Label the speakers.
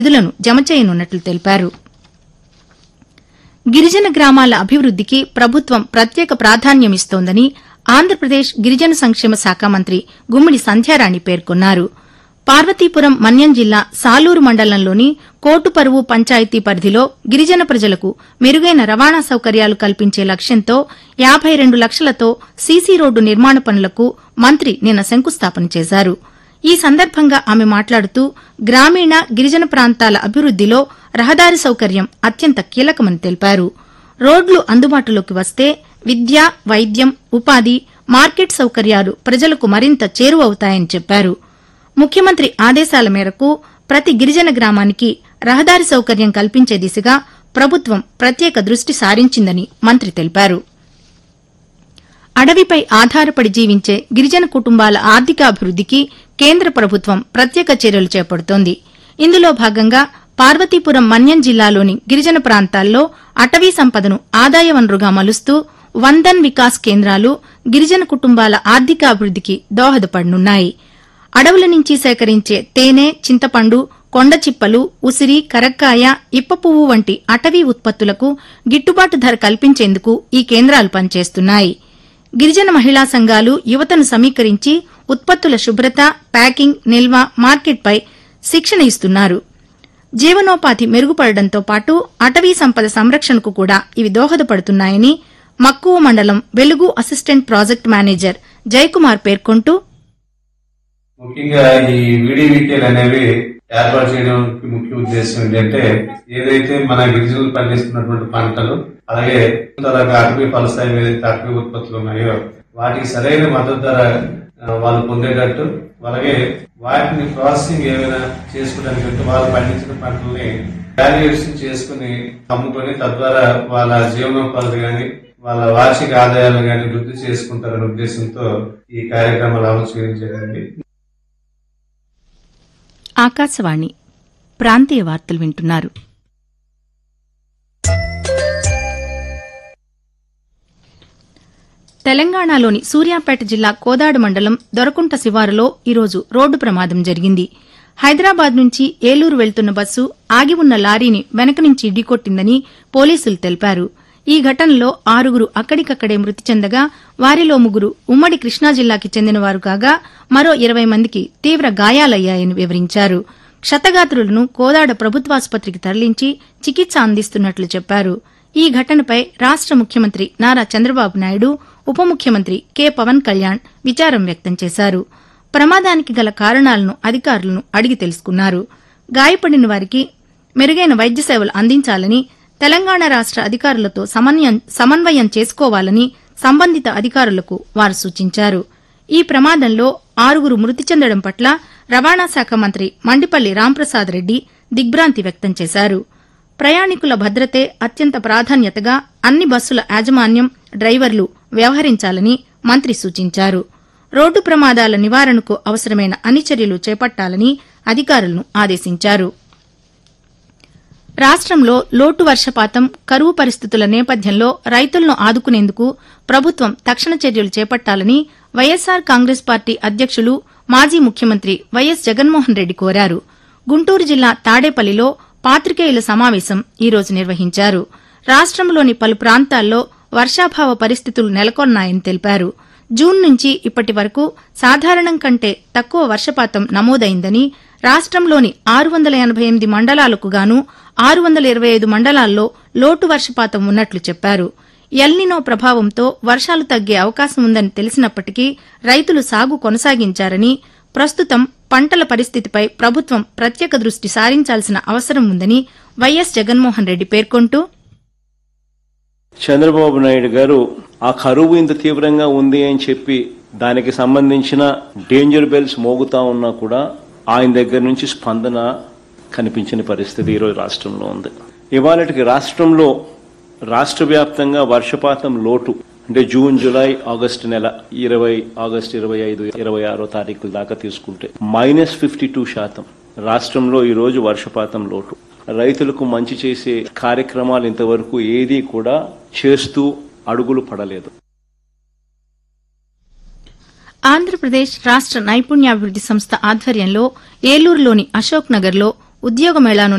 Speaker 1: నిధులను జమ చేయనున్నట్లు తెలిపారు గిరిజన గ్రామాల అభివృద్దికి ప్రభుత్వం ప్రత్యేక ప్రాధాన్యమిస్తోందని ఆంధ్రప్రదేశ్ గిరిజన సంక్షేమ శాఖ మంత్రి గుమ్మిడి సంధ్యారాణి పేర్కొన్నారు పార్వతీపురం మన్యం జిల్లా సాలూరు మండలంలోని కోటుపరువు పంచాయతీ పరిధిలో గిరిజన ప్రజలకు మెరుగైన రవాణా సౌకర్యాలు కల్పించే లక్ష్యంతో యాబై రెండు లక్షలతో సీసీ రోడ్డు నిర్మాణ పనులకు మంత్రి నిన్న శంకుస్థాపన చేశారు ఈ సందర్భంగా ఆమె మాట్లాడుతూ గ్రామీణ గిరిజన ప్రాంతాల అభివృద్దిలో రహదారి సౌకర్యం అత్యంత కీలకమని తెలిపారు రోడ్లు అందుబాటులోకి వస్తే విద్య వైద్యం ఉపాధి మార్కెట్ సౌకర్యాలు ప్రజలకు మరింత చేరువవుతాయని చెప్పారు ముఖ్యమంత్రి ఆదేశాల మేరకు ప్రతి గిరిజన గ్రామానికి రహదారి సౌకర్యం కల్పించే దిశగా ప్రభుత్వం ప్రత్యేక దృష్టి సారించిందని మంత్రి తెలిపారు అడవిపై ఆధారపడి జీవించే గిరిజన కుటుంబాల ఆర్థికాభివృద్దికి కేంద్ర ప్రభుత్వం ప్రత్యేక చర్యలు చేపడుతోంది ఇందులో భాగంగా పార్వతీపురం మన్యం జిల్లాలోని గిరిజన ప్రాంతాల్లో అటవీ సంపదను ఆదాయ వనరుగా మలుస్తూ వందన్ వికాస్ కేంద్రాలు గిరిజన కుటుంబాల ఆర్థికాభివృద్దికి దోహదపడనున్నాయి అడవుల నుంచి సేకరించే తేనె చింతపండు కొండ చిప్పలు ఉసిరి కరక్కాయ ఇప్ప పువ్వు వంటి అటవీ ఉత్పత్తులకు గిట్టుబాటు ధర కల్పించేందుకు ఈ కేంద్రాలు పనిచేస్తున్నాయి గిరిజన మహిళా సంఘాలు యువతను సమీకరించి ఉత్పత్తుల శుభ్రత ప్యాకింగ్ నిల్వ మార్కెట్పై శిక్షణ ఇస్తున్నారు జీవనోపాధి మెరుగుపడడంతో పాటు అటవీ సంపద సంరక్షణకు కూడా ఇవి దోహదపడుతున్నాయని మక్కువ మండలం వెలుగు అసిస్టెంట్ ప్రాజెక్ట్ మేనేజర్ జయకుమార్ పేర్కొంటూ
Speaker 2: ముఖ్యంగా ఈ వీడివికేలు అనేవి ఏర్పాటు చేయడానికి ముఖ్య ఉద్దేశం ఏంటంటే ఏదైతే మన గిరిజనులు పండిస్తున్నటువంటి పంటలు అలాగే తరగతి అటవీ ఫలసాయం ఏదైతే అటవీ ఉత్పత్తులు ఉన్నాయో వాటికి సరైన మద్దతు ధర ఆ, వాళ్ళు పొందేటట్టు అలాగే వాటిని ప్రాసెసింగ్ ఏమైనా చేసుకోవడానికి అంటే వాళ్ళు పండించిన పంటల్ని వాల్యుయేషన్ చేసుకుని అమ్ముకొని తద్వారా వాళ్ళ జీవనోపాధి గాని వాళ్ళ వార్షిక ఆదాయాలు గాని వృద్ధి చేసుకుంటారనే ఉద్దేశంతో ఈ కార్యక్రమాలు అమలు చేయడం జరిగింది
Speaker 1: ఆకాశవాణి ప్రాంతీయ వార్తలు వింటున్నారు తెలంగాణలోని సూర్యాపేట జిల్లా కోదాడు మండలం దొరకుంట శివారులో ఈరోజు రోడ్డు ప్రమాదం జరిగింది హైదరాబాద్ నుంచి ఏలూరు వెళ్తున్న బస్సు ఆగి ఉన్న లారీని వెనక నుంచి ఢీకొట్టిందని పోలీసులు తెలిపారు ఈ ఘటనలో ఆరుగురు అక్కడికక్కడే మృతి చెందగా వారిలో ముగ్గురు ఉమ్మడి కృష్ణా జిల్లాకి చెందినవారు కాగా మరో ఇరవై మందికి తీవ్ర గాయాలయ్యాయని వివరించారు క్షతగాత్రులను కోదాడ ప్రభుత్వాసుపత్రికి తరలించి చికిత్స అందిస్తున్నట్లు చెప్పారు ఈ ఘటనపై రాష్ట ముఖ్యమంత్రి నారా చంద్రబాబు నాయుడు ఉప ముఖ్యమంత్రి కె పవన్ కళ్యాణ్ విచారం వ్యక్తం చేశారు ప్రమాదానికి గల కారణాలను అధికారులను అడిగి తెలుసుకున్నారు గాయపడిన వారికి మెరుగైన వైద్య సేవలు అందించాలని తెలంగాణ రాష్ట అధికారులతో సమన్వయం సమన్వయం చేసుకోవాలని సంబంధిత అధికారులకు వారు సూచించారు ఈ ప్రమాదంలో ఆరుగురు మృతి చెందడం పట్ల రవాణా శాఖ మంత్రి మండిపల్లి రాంప్రసాద్ రెడ్డి దిగ్భ్రాంతి వ్యక్తం చేశారు ప్రయాణికుల భద్రతే అత్యంత ప్రాధాన్యతగా అన్ని బస్సుల యాజమాన్యం డ్రైవర్లు వ్యవహరించాలని మంత్రి సూచించారు రోడ్డు ప్రమాదాల నివారణకు అవసరమైన అన్ని చర్యలు చేపట్టాలని అధికారులను ఆదేశించారు రాష్ట్రంలో లోటు వర్షపాతం కరువు పరిస్థితుల నేపథ్యంలో రైతులను ఆదుకునేందుకు ప్రభుత్వం తక్షణ చర్యలు చేపట్టాలని వైఎస్సార్ కాంగ్రెస్ పార్టీ అధ్యక్షులు మాజీ ముఖ్యమంత్రి వైఎస్ జగన్మోహన్ రెడ్డి కోరారు గుంటూరు జిల్లా తాడేపల్లిలో పాతికేయుల సమావేశం ఈ రోజు నిర్వహించారు రాష్ట్రంలోని పలు ప్రాంతాల్లో వర్షాభావ పరిస్థితులు నెలకొన్నాయని తెలిపారు జూన్ నుంచి ఇప్పటి వరకు సాధారణం కంటే తక్కువ వర్షపాతం నమోదైందని రాష్ట్రంలోని ఆరు వందల ఎనబై ఎనిమిది మండలాలకు గాను ఆరు వందల ఇరవై ఐదు మండలాల్లో లోటు వర్షపాతం ఉన్నట్లు చెప్పారు ఎల్నినో ప్రభావంతో వర్షాలు తగ్గే అవకాశం ఉందని తెలిసినప్పటికీ రైతులు సాగు కొనసాగించారని ప్రస్తుతం పంటల పరిస్థితిపై ప్రభుత్వం ప్రత్యేక దృష్టి సారించాల్సిన అవసరం ఉందని వైఎస్ జగన్మోహన్ రెడ్డి పేర్కొంటూ
Speaker 3: చంద్రబాబు నాయుడు గారు ఆ కరువు ఇంత తీవ్రంగా ఉంది అని చెప్పి దానికి సంబంధించిన డేంజర్ బెల్స్ మోగుతా ఉన్నా కూడా ఆయన దగ్గర నుంచి స్పందన కనిపించిన పరిస్థితి ఈరోజు రాష్ట్రంలో ఉంది ఇవాళకి రాష్ట్రంలో రాష్ట్ర వ్యాప్తంగా వర్షపాతం లోటు అంటే జూన్ జూలై ఆగస్టు నెల ఇరవై ఆగస్టు ఇరవై ఐదు ఇరవై ఆరో తారీఖుల దాకా తీసుకుంటే మైనస్ ఫిఫ్టీ టూ శాతం రాష్ట్రంలో ఈ రోజు వర్షపాతం లోటు రైతులకు మంచి చేసే కార్యక్రమాలు ఇంతవరకు ఏదీ కూడా చేస్తూ అడుగులు పడలేదు
Speaker 1: ఆంధ్రప్రదేశ్ రాష్ట నైపుణ్యాభివృద్ది సంస్థ ఆధ్వర్యంలో ఏలూరులోని అశోక్ నగర్లో ఉద్యోగ మేళాను